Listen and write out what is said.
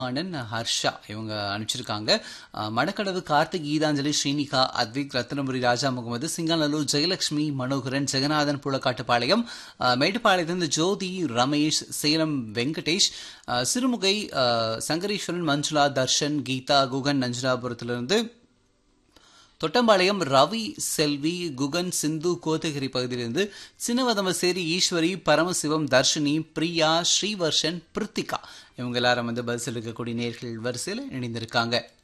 ஆனந்த் ஹர்ஷா இவங்க அனுப்பிச்சிருக்காங்க அஹ், மடக்கடவு கார்த்திக் கீதாஞ்சலி ஸ்ரீனிகா அத்விக் ரத்னபுரி ராஜா முகமது சிங்காநல்லூர் ஜெயலட்சுமி மனோகரன் ஜெகநாதன் புலக்காட்டுப்பாளையம் அஹ், மேட்டுப்பாளையத்திலிருந்து ஜோதி ரமேஷ் சேலம் வெங்கடேஷ் அஹ், சிறுமுகை அஹ், சங்கரீஸ்வரன் மஞ்சுளா தர்ஷன் கீதா குகன் நஞ்சுலாபுரத்திலிருந்து தொட்டம்பாளையம் ரவி செல்வி குகன் சிந்து கோத்தகிரி பகுதியிலிருந்து சின்னவதமசேரி ஈஸ்வரி பரமசிவம் தர்ஷினி பிரியா ஸ்ரீவர்ஷன் பிரித்திகா இவங்க எல்லாரும் வந்து பஸ் இருக்கக்கூடிய நேர்கள் வரிசையில் இணைந்திருக்காங்க